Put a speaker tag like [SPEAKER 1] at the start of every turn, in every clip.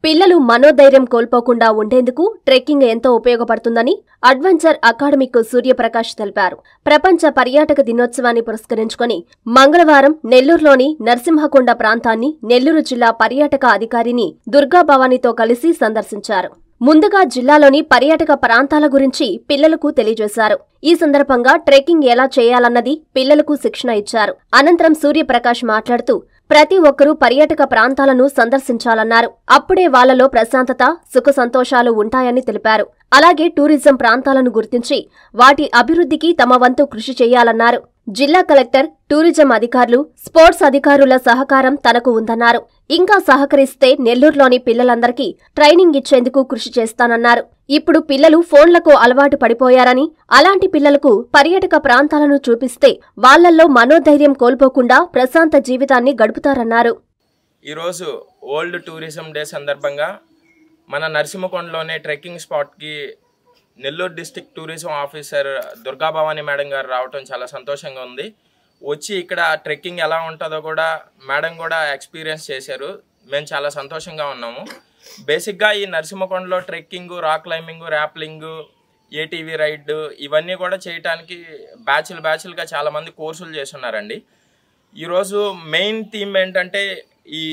[SPEAKER 1] పిల్లలు మనోధైర్యం కోల్పోకుండా ఉండేందుకు ట్రెక్కింగ్ ఎంతో ఉపయోగపడుతుందని అడ్వెంచర్ అకాడమిక్ సూర్యప్రకాష్ తెలిపారు ప్రపంచ పర్యాటక దినోత్సవాన్ని పురస్కరించుకొని మంగళవారం నెల్లూరులోని నరసింహకొండ ప్రాంతాన్ని నెల్లూరు జిల్లా పర్యాటక అధికారిని దుర్గా భవానీతో కలిసి సందర్శించారు ముందుగా జిల్లాలోని పర్యాటక ప్రాంతాల గురించి పిల్లలకు తెలియజేశారు ఈ సందర్భంగా ట్రెక్కింగ్ ఎలా చేయాలన్నది పిల్లలకు శిక్షణ ఇచ్చారు అనంతరం సూర్యప్రకాష్ మాట్లాడుతూ ప్రతి ఒక్కరూ పర్యాటక ప్రాంతాలను సందర్శించాలన్నారు అప్పుడే వాళ్లలో ప్రశాంతత సుఖ సంతోషాలు ఉంటాయని తెలిపారు అలాగే టూరిజం ప్రాంతాలను గుర్తించి వాటి అభివృద్ధికి తమ వంతు కృషి చేయాలన్నారు జిల్లా కలెక్టర్ టూరిజం అధికారులు స్పోర్ట్స్ అధికారుల సహకారం తనకు ఉందన్నారు ఇంకా సహకరిస్తే నెల్లూరులోని పిల్లలందరికీ ట్రైనింగ్ ఇచ్చేందుకు కృషి చేస్తానన్నారు ఇప్పుడు పిల్లలు ఫోన్లకు అలవాటు పడిపోయారని అలాంటి పిల్లలకు పర్యాటక ప్రాంతాలను చూపిస్తే వాళ్లల్లో మనోధైర్యం కోల్పోకుండా ప్రశాంత జీవితాన్ని గడుపుతారన్నారు
[SPEAKER 2] ఈరోజు ఓల్డ్ టూరిజం డే సందర్భంగా మన నరసింహకొండలోనే ట్రెక్కింగ్ స్పాట్కి Nellore district tourism officer Durgabhavani madam garu రావటం చాలా సంతోషంగా ఉంది వచ్చి ఇక్కడ ట్రెక్కింగ్ ఎలా ఉంటుందో కూడా మేడం కూడా ఎక్స్పీరియన్స్ చేశారు మేము చాలా సంతోషంగా ఉన్నాము బేసిక్గా ఈ నరసింహకొండలో trekking rock climbing rappelling ATV ride ఇవన్నీ కూడా చేయటానికి బ్యాచ్లు బ్యాచ్లుగా చాలామంది కోర్సులు చేస్తున్నారండి ఈరోజు మెయిన్ థీమ్ ఏంటంటే ఈ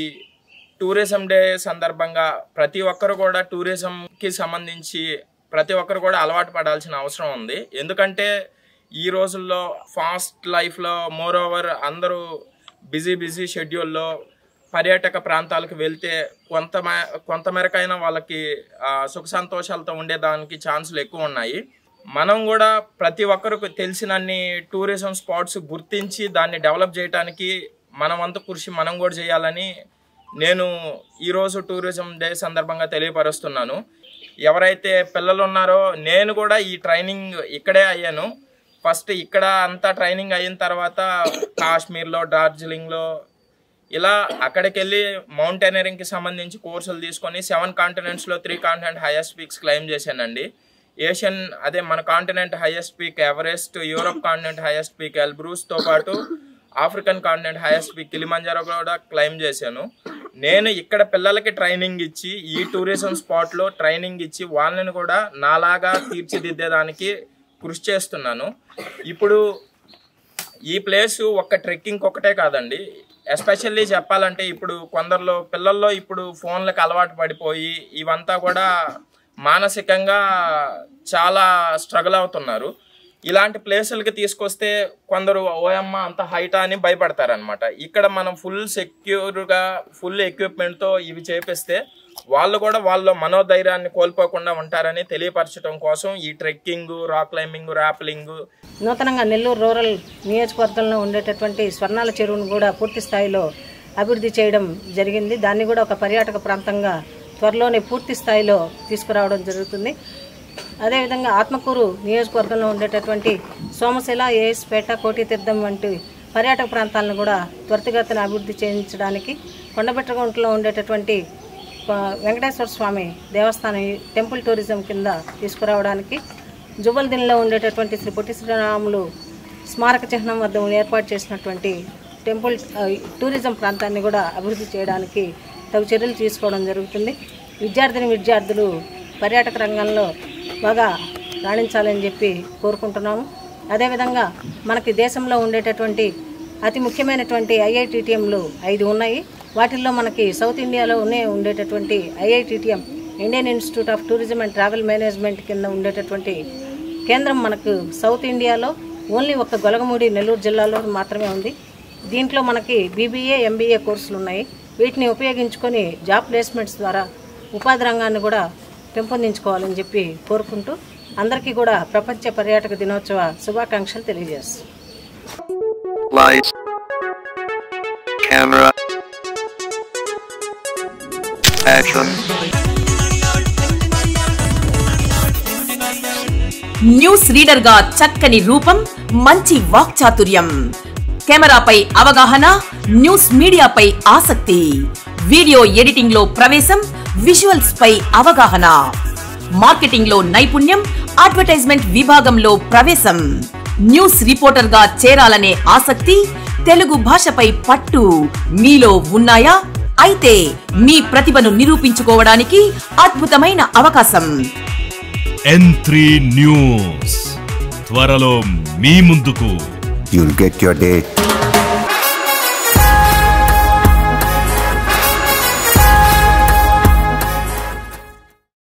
[SPEAKER 2] టూరిజం డే సందర్భంగా ప్రతి ఒక్కరు కూడా టూరిజంకి సంబంధించి ప్రతి ఒక్కరు కూడా అలవాటు పడాల్సిన అవసరం ఉంది ఎందుకంటే ఈ రోజుల్లో ఫాస్ట్ లైఫ్లో మోర్ ఓవర్ అందరూ బిజీ బిజీ షెడ్యూల్లో పర్యాటక ప్రాంతాలకు వెళ్తే కొంత మే- కొంత మేరకైనా వాళ్ళకి ఆ, సుఖ సంతోషాలతో ఉండేదానికి ఛాన్సులు ఎక్కువ ఉన్నాయి మనం కూడా ప్రతి ఒక్కరికి తెలిసినన్ని టూరిజం స్పాట్స్ గుర్తించి దాన్ని డెవలప్ చేయడానికి మన వంతు కృషి మనం కూడా చేయాలని నేను ఈరోజు టూరిజం డే సందర్భంగా తెలియపరుస్తున్నాను ఎవరైతే పిల్లలు ఉన్నారో నేను కూడా ఈ ట్రైనింగ్ ఇక్కడే అయ్యాను ఫస్ట్ ఇక్కడ అంతా ట్రైనింగ్ అయిన తర్వాత కాశ్మీర్లో డార్జిలింగ్లో ఇలా అక్కడికి వెళ్ళి మౌంటైనరింగ్కి సంబంధించి కోర్సులు తీసుకొని సెవెన్ కాంటినెంట్స్లో three continent highest peaks climb చేశానండి ఏషియన్ అదే మన continent highest peak Everest Europe continent highest peak ఎల్బ్రూస్తో పాటు African continent highest peak Kilimanjaro కూడా క్లైమ్ చేశాను నేను ఇక్కడ పిల్లలకి ట్రైనింగ్ ఇచ్చి ఈ టూరిజం స్పాట్లో ట్రైనింగ్ ఇచ్చి వాళ్ళని కూడా నాలాగా తీర్చిదిద్దేదానికి కృషి చేస్తున్నాను ఇప్పుడు ఈ ప్లేస్ ఒక్క ట్రెక్కింగ్ ఒకటే కాదండి ఎస్పెషల్లీ చెప్పాలంటే ఇప్పుడు కొందరిలో పిల్లల్లో ఇప్పుడు ఫోన్లకు అలవాటు పడిపోయి ఇవంతా కూడా మానసికంగా చాలా స్ట్రగుల్ అవుతున్నారు ఇలాంటి ప్లేసులకి తీసుకొస్తే కొందరు ఓయమ్మ అంత హైటా అని భయపడతారనమాట ఇక్కడ మనం ఫుల్ సెక్యూర్గా ఫుల్ ఎక్విప్మెంట్తో ఇవి చేపిస్తే వాళ్ళు కూడా వాళ్ళ మనోధైర్యాన్ని కోల్పోకుండా ఉంటారని తెలియపరచడం కోసం ఈ ట్రెక్కింగ్ రాక్ క్లైంబింగ్ ర్యాప్లింగ్
[SPEAKER 3] నూతనంగా నెల్లూరు రూరల్ నియోజకవర్గంలో ఉండేటటువంటి స్వర్ణాల చెరువును కూడా పూర్తి స్థాయిలో అభివృద్ధి చేయడం జరిగింది దాన్ని కూడా ఒక పర్యాటక ప్రాంతంగా త్వరలోనే పూర్తి స్థాయిలో తీసుకురావడం జరుగుతుంది అదేవిధంగా ఆత్మకూరు నియోజకవర్గంలో ఉండేటటువంటి సోమశిల ఏఎస్పేట కోటితీర్థం వంటి పర్యాటక ప్రాంతాలను కూడా త్వరితగతిన అభివృద్ధి చేయించడానికి కొండబెట్టగుంటలో ఉండేటటువంటి ఆ, వెంకటేశ్వర స్వామి దేవస్థానం ఈ టెంపుల్ టూరిజం కింద తీసుకురావడానికి జుబల్దిన్లో ఉండేటటువంటి శ్రీ పొట్టి శ్రీరాములు స్మారక చిహ్నం వద్ద ఏర్పాటు చేసినటువంటి టెంపుల్ ఆ, టూరిజం ప్రాంతాన్ని కూడా అభివృద్ధి చేయడానికి తగు చర్యలు తీసుకోవడం జరుగుతుంది విద్యార్థిని విద్యార్థులు పర్యాటక రంగంలో బాగా రాణించాలని చెప్పి కోరుకుంటున్నాము అదేవిధంగా మనకి దేశంలో ఉండేటటువంటి అతి ముఖ్యమైనటువంటి ఐఐటిటిఎంలు ఐదు ఉన్నాయి వాటిల్లో మనకి సౌత్ ఇండియాలో ఉన్న ఉండేటటువంటి IITTM Indian Institute of Tourism and Travel Management కింద ఉండేటటువంటి కేంద్రం మనకు సౌత్ ఇండియాలో ఓన్లీ ఒక గొలగమూడి నెల్లూరు జిల్లాలో మాత్రమే ఉంది దీంట్లో మనకి బీబీఏ ఎంబీఏ కోర్సులు ఉన్నాయి వీటిని ఉపయోగించుకొని జాబ్ ప్లేస్మెంట్స్ ద్వారా ఉపాధి రంగాన్ని కూడా పెంపొందించుకోవాలని చెప్పి కోరుకుంటూ అందరికీ కూడా ప్రపంచ పర్యాటక దినోత్సవ శుభాకాంక్షలు తెలియజేస్తాం
[SPEAKER 4] Lights. Camera. Action.
[SPEAKER 5] News reader గా చక్కని రూపం మంచి వాక్చాతుర్యం కెమెరాపై అవగాహన న్యూస్ మీడియాపై ఆసక్తి వీడియో ఎడిటింగ్ లో ప్రవేశం విజువల్స్ పై అవగాహన మార్కెటింగ్ లో నైపుణ్యం అడ్వర్టైజ్మెంట్ విభాగంలో ప్రవేశం న్యూస్ రిపోర్టర్ గా చేరాలనే ఆసక్తి తెలుగు భాషపై పట్టు మీలో ఉన్నాయా అయితే మీ ప్రతిభను నిరూపించుకోవడానికి అద్భుతమైన అవకాశం
[SPEAKER 6] ఎన్ త్రీ న్యూస్ త్వరలో మీ ముందుకు
[SPEAKER 4] You'll get your date.